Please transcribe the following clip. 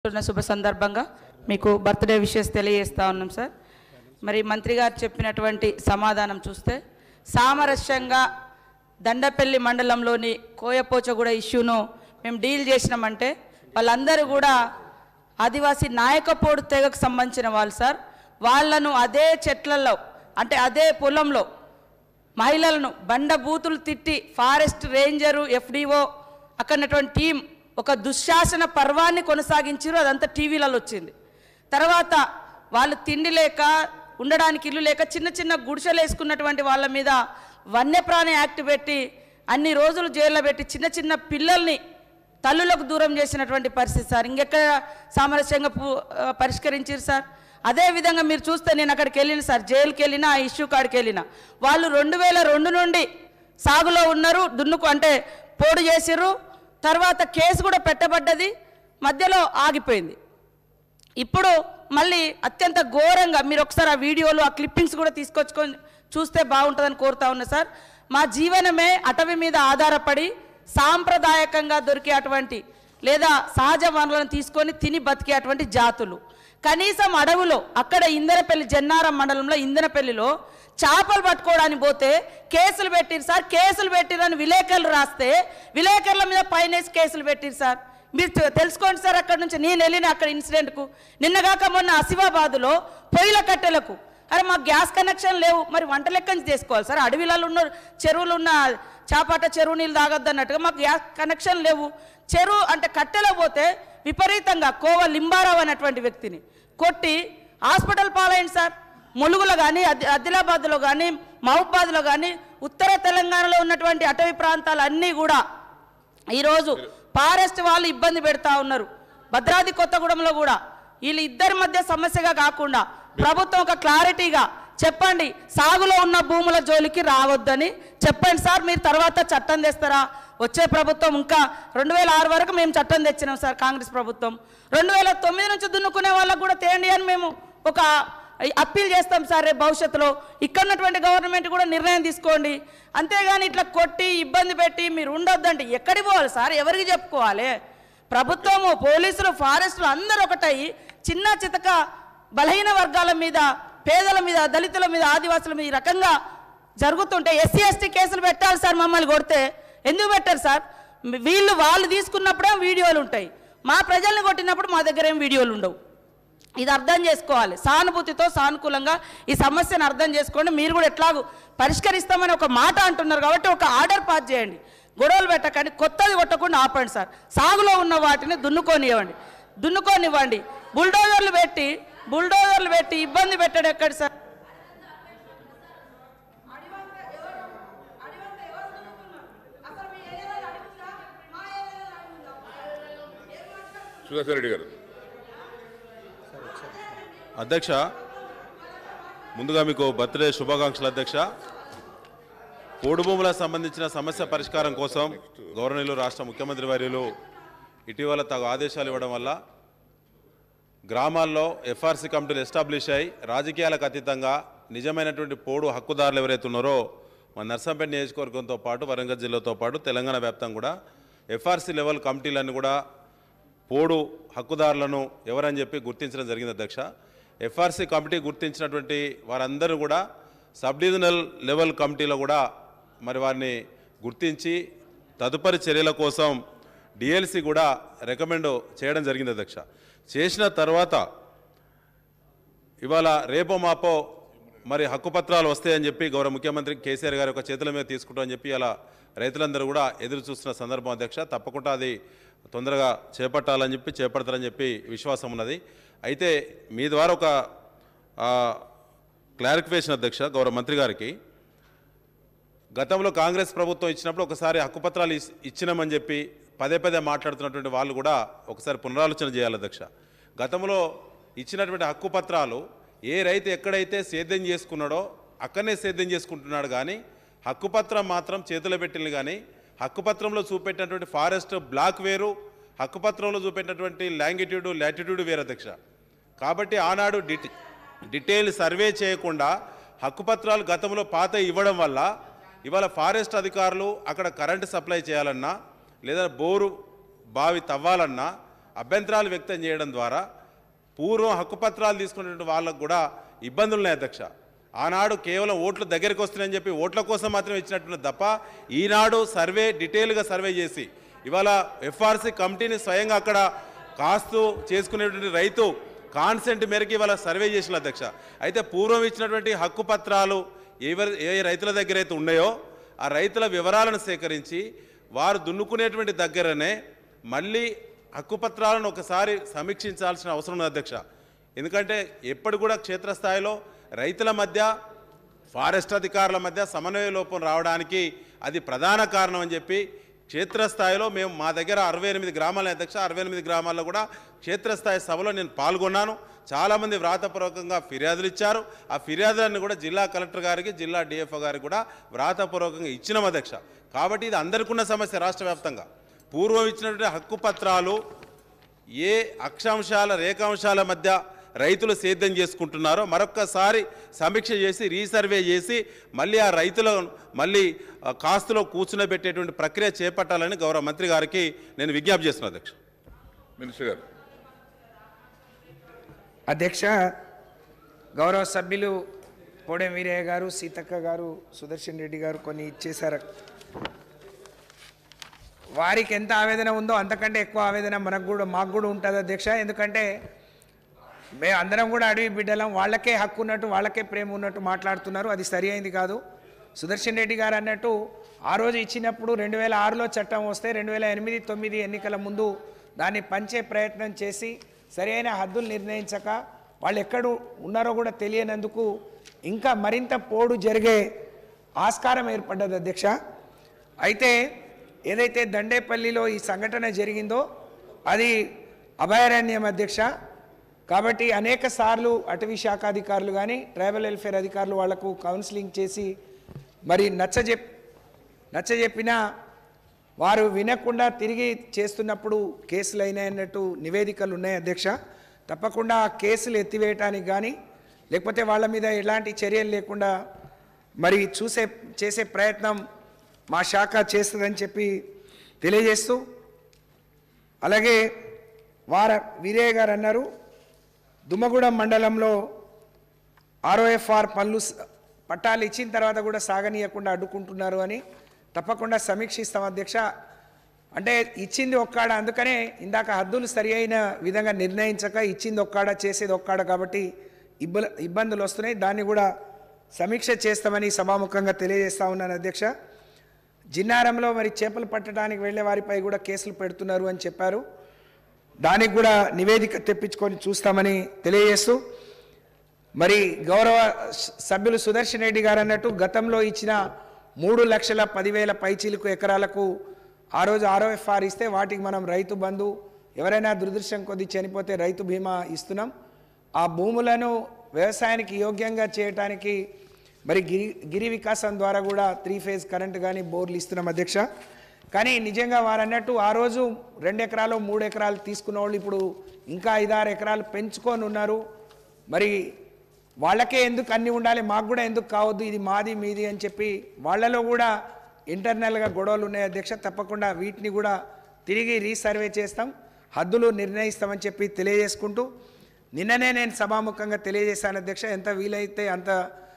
ఉన్న శుభ సందర్భంగా మీకు బర్త్డే విషెస్ తెలియజేస్తా ఉన్నాం సార్ మరి మంత్రి గారు చెప్పినటువంటి సమాధానం చూస్తే సామరస్యంగా దండపల్లి మండలంలోని కోయపోచగూడ ఇష్యూను మేము డీల్ చేసినామంటే వాళ్ళందరూ కూడా ఆదివాసీ నాయకపోడు తెగకు సంబంధించిన వాళ్ళు సార్ వాళ్ళను అదే చెట్లలో అంటే అదే పొలంలో మహిళలను బండ బూతులు తిట్టి ఫారెస్ట్ రేంజరు ఎఫ్డిఓ అక్కడ ఉన్నటువంటి టీం ఒక దుశ్శాసన పర్వాన్ని కొనసాగించారు అదంతా టీవీలలో వచ్చింది తర్వాత వాళ్ళు తిండి లేక ఉండడానికి ఇల్లు లేక చిన్న చిన్న గుడిసెలు వేసుకున్నటువంటి వాళ్ళ మీద వన్యప్రాణి యాక్ట్ పెట్టి అన్ని రోజులు జైల్లో పెట్టి చిన్న చిన్న పిల్లల్ని తల్లులకు దూరం చేసినటువంటి పరిస్థితి సార్ ఇంకెక్కడ సామరస్యంగా పు- ఆ, పరిష్కరించారు సార్ అదే విధంగా మీరు చూస్తే నేను అక్కడికి వెళ్ళిన సార్ జైలుకి వెళ్ళినా ఆ ఇష్యూ కాడికి వెళ్ళిన వాళ్ళు రెండు వేల రెండు నుండి సాగులో ఉన్నారు దున్నుకు అంటే పోడు చేసిర్రు తర్వాత కేసు కూడా పెట్టబడ్డది మధ్యలో ఆగిపోయింది ఇప్పుడు మళ్ళీ అత్యంత ఘోరంగా మీరు ఒకసారి ఆ వీడియోలు ఆ క్లిప్పింగ్స్ కూడా తీసుకొచ్చుకొని చూస్తే బాగుంటుందని కోరుతా ఉన్నా సార్ మా జీవనమే అటవీ మీద ఆధారపడి సాంప్రదాయకంగా దొరికే అటువంటి లేదా సహజ వనరులను తీసుకొని తిని బతికే అటువంటి జాతులు కనీసం అడవులో అక్కడ ఇందనపల్లి జన్నారం మండలంలో ఇందనపల్లిలో చేపలు పట్టుకోవడానికి పోతే కేసులు పెట్టిరు సార్ కేసులు పెట్టిరని విలేకరులు రాస్తే విలేకరుల మీద పైనేసి కేసులు పెట్టిరు సార్ మీరు తె- తెలుసుకోండి సార్ అక్కడ నుంచి నేను వెళ్ళిన అక్కడ ఇన్సిడెంట్కు నిన్నగాక మొన్న ఆసిఫాబాదులో పొయ్యిల కట్టెలకు అరే మాకు గ్యాస్ కనెక్షన్ లేవు మరి వంట లెక్క నుంచి చేసుకోవాలి సార్ అడవిలలో ఉన్న చెరువులు ఉన్న చాపాట చెరువు నీళ్ళు తాగొద్దు అన్నట్టుగా మాకు గ్యాస్ కనెక్షన్ లేవు చెరువు అంటే కట్టెలో పోతే విపరీతంగా కోవ లింబారావు అనేటువంటి వ్యక్తిని కొట్టి హాస్పిటల్ పాలైంది సార్ ములుగులో కానీ అది ఆదిలాబాద్లో కానీ మహబూబాద్లో కానీ ఉత్తర తెలంగాణలో ఉన్నటువంటి అటవీ ప్రాంతాలు అన్నీ కూడా ఈరోజు ఫారెస్ట్ వాళ్ళు ఇబ్బంది పెడతా ఉన్నారు భద్రాద్రి కొత్తగూడెంలో కూడా వీళ్ళు ఇద్దరి మధ్య సమస్యగా కాకుండా ప్రభుత్వం ఒక క్లారిటీగా చెప్పండి సాగులో ఉన్న భూముల జోలికి రావద్దని చెప్పండి సార్ మీరు తర్వాత చట్టం తెస్తారా వచ్చే ప్రభుత్వం ఇంకా రెండు వేల ఆరు వరకు మేము చట్టం తెచ్చినాం సార్ కాంగ్రెస్ ప్రభుత్వం రెండు వేల తొమ్మిది నుంచి దున్నుకునే వాళ్ళకు కూడా తేండి అని మేము ఒక అప్పీల్ చేస్తాం సార్ రేపు భవిష్యత్తులో ఇక్కడ ఉన్నటువంటి గవర్నమెంట్ కూడా నిర్ణయం తీసుకోండి అంతేగాని ఇట్లా కొట్టి ఇబ్బంది పెట్టి మీరు ఉండొద్దంటే ఎక్కడికి పోవాలి సార్ ఎవరికి చెప్పుకోవాలి ప్రభుత్వము పోలీసులు ఫారెస్టులు అందరూ ఒకటై చిన్న చితక బలహీన వర్గాల మీద పేదల మీద దళితుల మీద ఆదివాసుల మీద ఈ రకంగా జరుగుతుంటే ఎస్సీ ఎస్టీ కేసులు పెట్టాలి సార్ మమ్మల్ని కొడితే ఎందుకు పెట్టారు సార్ వీళ్ళు వాళ్ళు తీసుకున్నప్పుడే వీడియోలు ఉంటాయి మా ప్రజల్ని కొట్టినప్పుడు మా దగ్గర ఏం వీడియోలు ఉండవు ఇది అర్థం చేసుకోవాలి సానుభూతితో సానుకూలంగా ఈ సమస్యను అర్థం చేసుకోండి మీరు కూడా ఎట్లాగూ పరిష్కరిస్తామని ఒక మాట అంటున్నారు కాబట్టి ఒక ఆర్డర్ పాస్ చేయండి గొడవలు పెట్టకండి కొత్తది కొట్టకుండా ఆపండి సార్ సాగులో ఉన్న వాటిని దున్నుకోనివ్వండి దున్నుకోనివ్వండి బుల్డోజర్లు పెట్టి బుల్డోజర్లు పెట్టి ఇబ్బంది పెట్టడం ఎక్కడ సార్ సుదర్శన్ రెడ్డి గారు అధ్యక్ష ముందుగా మీకు బర్త్డే శుభాకాంక్షలు అధ్యక్ష పోడు భూములకు సంబంధించిన సమస్య పరిష్కారం కోసం గవర్నర్లు రాష్ట్ర ముఖ్యమంత్రి వర్యులు ఇటీవల తగు ఆదేశాలు ఇవ్వడం వల్ల గ్రామాల్లో ఎఫ్ఆర్సీ కమిటీలు ఎస్టాబ్లిష్ అయి రాజకీయాలకు అతీతంగా నిజమైనటువంటి పోడు హక్కుదారులు ఎవరైతే ఉన్నారో మన నర్సంపేట నియోజకవర్గంతో పాటు వరంగల్ జిల్లాతో పాటు తెలంగాణ వ్యాప్తంగా కూడా ఎఫ్ఆర్సీ లెవెల్ కమిటీలన్నీ కూడా పోడు హక్కుదారులను ఎవరని చెప్పి గుర్తించడం జరిగింది అధ్యక్ష ఎఫ్ఆర్సీ కమిటీ గుర్తించినటువంటి వారందరూ కూడా సబ్ డివిజనల్ లెవెల్ కమిటీలో కూడా మరి వారిని గుర్తించి తదుపరి చర్యల కోసం డిఎల్సి కూడా రికమెండ్ చేయడం జరిగింది అధ్యక్ష చేసిన తర్వాత ఇవాళ రేపో మాపో మరి హక్కుపత్రాలు వస్తాయని చెప్పి గౌరవ ముఖ్యమంత్రి కేసీఆర్ గారి యొక్క చేతుల మీద తీసుకుంటామని చెప్పి అలా రైతులందరూ కూడా ఎదురు చూస్తున్న సందర్భం అధ్యక్ష తప్పకుండా అది తొందరగా చేపట్టాలని చెప్పి చేపడతారని చెప్పి విశ్వాసం ఉన్నది అయితే మీ ద్వారా ఒక ఆ, క్లారిఫికేషన్ అధ్యక్ష గౌరవ మంత్రి గారికి గతంలో కాంగ్రెస్ ప్రభుత్వం ఇచ్చినప్పుడు ఒకసారి హక్కుపత్రాలు ఇస్- ఇచ్చినామని చెప్పి పదే పదే మాట్లాడుతున్నటువంటి వాళ్ళు కూడా ఒకసారి పునరాలోచన చేయాలి అధ్యక్ష గతంలో ఇచ్చినటువంటి హక్కుపత్రాలు ఏ రైతు ఎక్కడైతే సేద్యం చేసుకున్నాడో అక్కడనే సేద్యం చేసుకుంటున్నాడు కానీ హక్కుపత్రం మాత్రం చేతిలో పెట్టింది కానీ హక్కుపత్రంలో చూపెట్టినటువంటి ఫారెస్ట్ బ్లాక్ వేరు హక్కుపత్రంలో చూపెట్టినటువంటి లాంగిట్యూడ్ లాటిట్యూడ్ వేరు అధ్యక్ష కాబట్టి ఆనాడు డిటి డీటెయిల్ సర్వే చేయకుండా హక్కుపత్రాలు గతంలో పాత ఇవ్వడం వల్ల ఇవాళ ఫారెస్ట్ అధికారులు అక్కడ కరెంటు సప్లై చేయాలన్నా లేదా బోరు బావి తవ్వాలన్నా అభ్యంతరాలు వ్యక్తం చేయడం ద్వారా పూర్వం హక్కుపత్రాలు తీసుకున్నటువంటి వాళ్ళకు కూడా ఇబ్బందులు ఉన్నాయి అధ్యక్ష ఆనాడు కేవలం ఓట్లు దగ్గరికి వస్తున్నాయని చెప్పి ఓట్ల కోసం మాత్రమే ఇచ్చినట్టు తప్ప ఈనాడు సర్వే డీటెయిల్గా సర్వే చేసి ఇవాళ ఎఫ్ఆర్సీ కమిటీని స్వయంగా అక్కడ కాస్తూ చేసుకునేటువంటి రైతు కాన్సెంట్ మేరకు ఇవాళ సర్వే చేసిన అధ్యక్ష అయితే పూర్వం ఇచ్చినటువంటి హక్కు పత్రాలు ఎవరి ఏ రైతుల దగ్గర అయితే ఉన్నాయో ఆ రైతుల వివరాలను సేకరించి వారు దున్నుకునేటువంటి దగ్గరనే మళ్ళీ హక్కుపత్రాలను ఒకసారి సమీక్షించాల్సిన అవసరం ఉంది అధ్యక్ష ఎందుకంటే ఎప్పుడు కూడా క్షేత్రస్థాయిలో రైతుల మధ్య ఫారెస్ట్ అధికారుల మధ్య సమన్వయ లోపం రావడానికి అది ప్రధాన కారణం అని చెప్పి క్షేత్రస్థాయిలో మేము మా దగ్గర అరవై ఎనిమిది గ్రామాల అధ్యక్ష అరవై ఎనిమిది గ్రామాల్లో కూడా క్షేత్రస్థాయి సభలో నేను పాల్గొన్నాను చాలామంది వ్రాతపూర్వకంగా ఫిర్యాదులు ఇచ్చారు ఆ ఫిర్యాదులన్నీ కూడా జిల్లా కలెక్టర్ గారికి జిల్లా డిఎఫ్ఓ గారికి కూడా వ్రాతపూర్వకంగా ఇచ్చినాం అధ్యక్ష కాబట్టి ఇది అందరికున్న సమస్య రాష్ట్ర వ్యాప్తంగా పూర్వం ఇచ్చినటువంటి హక్కు పత్రాలు ఏ అక్షాంశాల రేఖాంశాల మధ్య రైతులు సేద్యం చేసుకుంటున్నారో మరొక్కసారి సమీక్ష చేసి రీసర్వే చేసి మళ్ళీ ఆ రైతులను మళ్ళీ ఆ, కాస్తులో కూర్చునబెట్టేటువంటి ప్రక్రియ చేపట్టాలని గౌరవ మంత్రి గారికి నేను విజ్ఞప్తి చేస్తున్నాను అధ్యక్ష మినిస్టర్ గారు అధ్యక్ష గౌరవ సభ్యులు కోడెం వీరయ్య గారు సీతక్క గారు సుదర్శన్ రెడ్డి గారు కొన్ని ఇచ్చేశారు వారికి ఎంత ఆవేదన ఉందో అంతకంటే ఎక్కువ ఆవేదన మనకు కూడా మాకు కూడా ఉంటుంది అధ్యక్ష ఎందుకంటే మేము అందరం కూడా అడవి బిడ్డలం వాళ్ళకే హక్కు ఉన్నట్టు వాళ్ళకే ప్రేమ ఉన్నట్టు మాట్లాడుతున్నారు అది సరి అయింది కాదు సుదర్శన్ రెడ్డి గారు అన్నట్టు ఆ రోజు ఇచ్చినప్పుడు రెండు వేల ఆరులో చట్టం వస్తే రెండు వేల ఎనిమిది తొమ్మిది ఎన్నికల ముందు దాన్ని పంచే ప్రయత్నం చేసి సరైన హద్దులు నిర్ణయించక వాళ్ళు ఎక్కడ ఉన్నారో కూడా తెలియనందుకు ఇంకా మరింత పోడు జరిగే ఆస్కారం ఏర్పడ్డది అధ్యక్ష అయితే ఏదైతే దండేపల్లిలో ఈ సంఘటన జరిగిందో అది అభయారణ్యం అధ్యక్ష కాబట్టి అనేక సార్లు అటవీ శాఖ అధికారులు కానీ ట్రైబల్ వెల్ఫేర్ అధికారులు వాళ్లకు కౌన్సిలింగ్ చేసి మరి నచ్చజెప్ నచ్చజెప్పినా వారు వినకుండా తిరిగి చేస్తున్నప్పుడు కేసులు అయినాయన్నట్టు నివేదికలు ఉన్నాయి అధ్యక్ష తప్పకుండా ఆ కేసులు ఎత్తివేయటానికి కానీ లేకపోతే వాళ్ళ మీద ఎలాంటి చర్యలు లేకుండా మరి చూసే చేసే ప్రయత్నం మా శాఖ చేస్తుందని చెప్పి తెలియజేస్తూ అలాగే వార వీరయ్య గారు అన్నారు దుమ్మగూడెం మండలంలో ఆర్ఓఎఫ్ఆర్ పనులు స- పట్టాలు ఇచ్చిన తర్వాత కూడా సాగనీయకుండా అడ్డుకుంటున్నారు అని తప్పకుండా సమీక్షిస్తాం అధ్యక్ష అంటే ఇచ్చింది ఒక్కాడ అందుకనే ఇందాక హద్దులు సరి అయిన విధంగా నిర్ణయించక ఇచ్చింది ఒక్కాడ చేసేది ఒక్కాడ కాబట్టి ఇబ్బ ఇబ్బందులు వస్తున్నాయి దాన్ని కూడా సమీక్ష చేస్తామని సభాముఖంగా తెలియజేస్తా ఉన్నాను అధ్యక్ష జిన్నారంలో మరి చేపలు పట్టడానికి వెళ్ళే వారిపై కూడా కేసులు పెడుతున్నారు అని చెప్పారు దానికి కూడా నివేదిక తెప్పించుకొని చూస్తామని తెలియజేస్తూ మరి గౌరవ స- సభ్యులు సుదర్శన్ రెడ్డి గారు అన్నట్టు గతంలో ఇచ్చిన మూడు లక్షల పదివేల పైచీలకు ఎకరాలకు ఆ రోజు ఆర్ఓఎఫ్ఆర్ ఇస్తే వాటికి మనం రైతు బంధు ఎవరైనా దురదృష్టం కొద్ది చనిపోతే రైతు బీమా ఇస్తున్నాం ఆ భూములను వ్యవసాయానికి యోగ్యంగా చేయటానికి మరి గిరి గిరి వికాసం ద్వారా కూడా త్రీ ఫేజ్ కరెంట్ కానీ బోర్లు ఇస్తున్నాం అధ్యక్ష కానీ నిజంగా వారు అన్నట్టు ఆ రోజు రెండు ఎకరాలు మూడు ఎకరాలు తీసుకున్న వాళ్ళు ఇప్పుడు ఇంకా ఐదారు ఎకరాలు పెంచుకొని ఉన్నారు మరి వాళ్ళకే ఎందుకు అన్ని ఉండాలి మాకు కూడా ఎందుకు కావద్దు ఇది మాది మీది అని చెప్పి వాళ్ళలో కూడా ఇంటర్నల్గా గొడవలు ఉన్నాయి అధ్యక్ష తప్పకుండా వీటిని కూడా తిరిగి రీసర్వే చేస్తాం హద్దులు నిర్ణయిస్తామని చెప్పి తెలియజేసుకుంటూ నిన్ననే నేను సభాముఖంగా తెలియజేశాను అధ్యక్ష ఎంత వీలైతే అంత